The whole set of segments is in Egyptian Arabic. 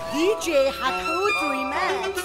دي جي حتحوت ريماكس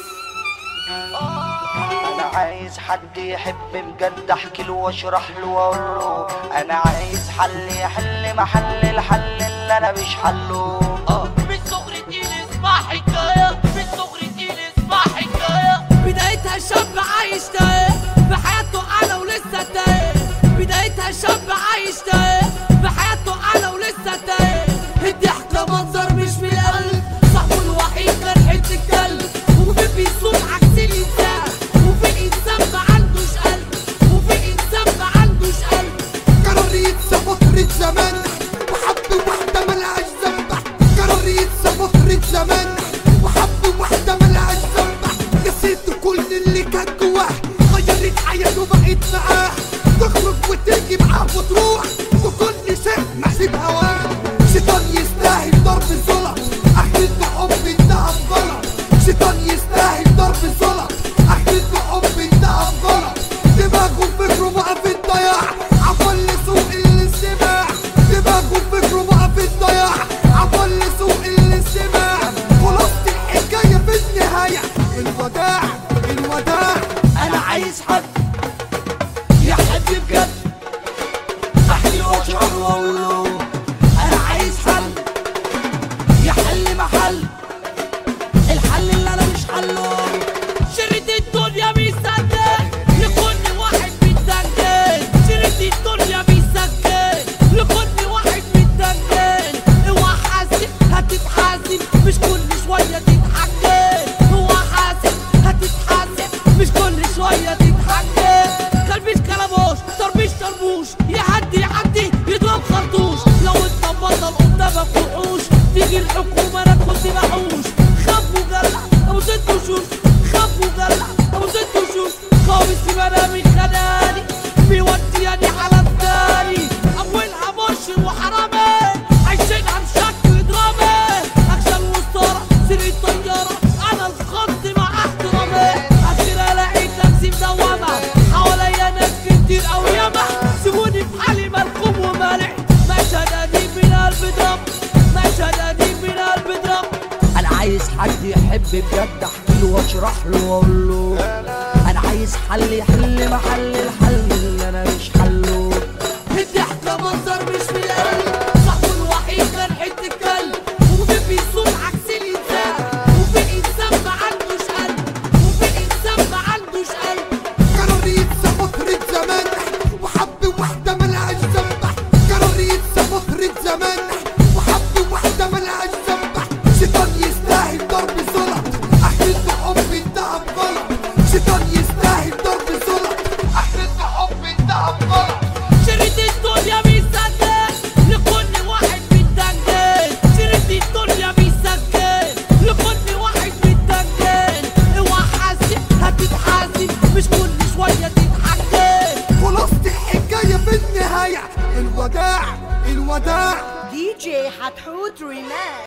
انا عايز حد يحب بجد احكي له واشرح له واقول له انا عايز حل يحل محل الحل اللي انا مش حله من صغر تقيل اسمع حكاية من صغر تقيل اسمع حكاية بدايتها شاب عايش تايه بحياته أنا ولسه تايه بدايتها شاب عايش تايه بحياته أنا ولسه تايه الضحك ده منظر مش من القلب صاحبه الوحيد كان حتة كلب وفي بيصوم عكس الإنسان وفي الإنسان ما عندوش قلب وفي الإنسان ما عندوش قلب قرر يتسى فترة زمان وحب واحدة ملهاش ذنب قرر يتسى فترة زمان وحب واحدة ملهاش ذنب نسيت كل اللي كان جواه غيرت حياته بقت معاه تخرج وتيجي معاه وتروح وكل شيء نحسب هواه شيطان يستاهل ضرب الظلم احلف بحب انتهى بغلط شيطان يستاهل ضرب الظلم احلف بحب انتهى بغلط دماغه وفكره بقى في الضياع عفل سوق الاستماع دماغه وفكره بقى في الضياع عفل سوق الاستماع خلاصة الحكاية في النهاية الوداع الوداع انا عايز حد يحب بجد احكي واشعر واقول له انا عايز حل يحل محل الحل اللي انا مش حله شريط الدنيا بيسجل لكل واحد بيتسجل شريط الدنيا بيسجل لكل واحد بيتسجل اوعى حاسب هتتحاسب مش كل شويه تتحجج اوعى حاسب هتتحاسب مش كل شويه تتحجج كلبش كلبوش طربيش طربوش يعدي يعدي يضرب خرطوش لو انت بطل قدامك وحوش تيجي الحكومه انا كنت بحوش خاف وجلع ابو ست وشوش خاف وجلع ابو ست وشوش خابس منامي خداني بيوديني على الثاني اولها مرشد وحرامي عايشينها بشكل درامي اكشن وسطاره سري طياره انا الخط مع احترامي عشان الاقي نفسي مدومه حواليا ناس كتير قوي ياما سيبوني في حالي ملكوم ومالح مشهد قديم من قلب ضرب مشهد قديم من قلب ضرب انا عايز حد يحب بجد احكي له واشرح له واقول له انا عايز حل يحل محل الحل اللي انا مش حله الضحك ده منظر مش من القلب صاحبه الوحيد كان حتة كلب وفي بيصوم عكس الإنسان وفي الإنسان ما عندوش قلب وفي الإنسان ما عندوش قلب قرر يتسى فترة زمان وحب واحدة ملهاش ذنب قرر يتسى فترة زمان وحب واحدة ملهاش ذنب شيطان يستاهل ضرب الزلط احلف بحب انتهى بغلط شيطان يستاهل ضرب الزلط احلف بحب انتهى بغلط شريط الدنيا بيسجل لكل واحد بيتسجل شريط الدنيا بيسجل لكل واحد بيتسجل اوعى حاسب هتتحاسب مش كل شوية تتحجج خلاصة الحكاية في النهاية الوداع الوداع دي جي حتحوت ريماكس